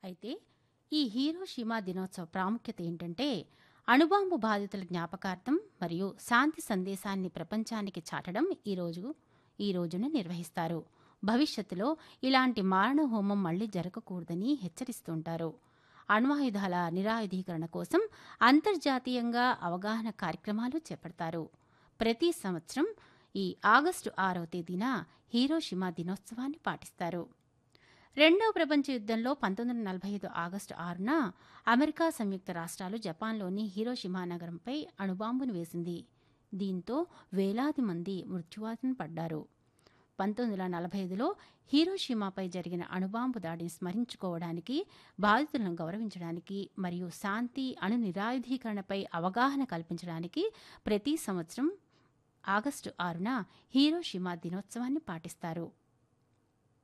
అయితే ఈ హీరోషిమా దినోత్సవ ప్రాముఖ్యత ఏంటంటే అణుబాంబు బాధితుల జ్ఞాపకార్థం మరియు శాంతి సందేశాన్ని ప్రపంచానికి చాటడం ఈరోజు ఈ రోజున నిర్వహిస్తారు భవిష్యత్తులో ఇలాంటి మారణ హోమం మళ్లీ జరగకూడదని హెచ్చరిస్తుంటారు అణ్వాయుధాల నిరాయుధీకరణ కోసం అంతర్జాతీయంగా అవగాహన కార్యక్రమాలు చేపడతారు ప్రతి సంవత్సరం ఈ ఆగస్టు ఆరవ తేదీన హీరోషిమా దినోత్సవాన్ని పాటిస్తారు రెండవ ప్రపంచ యుద్ధంలో పంతొమ్మిది వందల నలభై ఐదు ఆగస్టు ఆరున అమెరికా సంయుక్త రాష్ట్రాలు జపాన్లోని హీరోషిమా నగరంపై అణుబాంబును వేసింది దీంతో వేలాది మంది మృత్యువాదన పడ్డారు పంతొమ్మిది వందల నలభై ఐదులో హీరోషిమాపై జరిగిన అణుబాంబు దాడిని స్మరించుకోవడానికి బాధితులను గౌరవించడానికి మరియు శాంతి అణు నిరాయుధీకరణపై అవగాహన కల్పించడానికి ప్రతి సంవత్సరం ఆగస్టు ఆరున హీరోషిమా దినోత్సవాన్ని పాటిస్తారు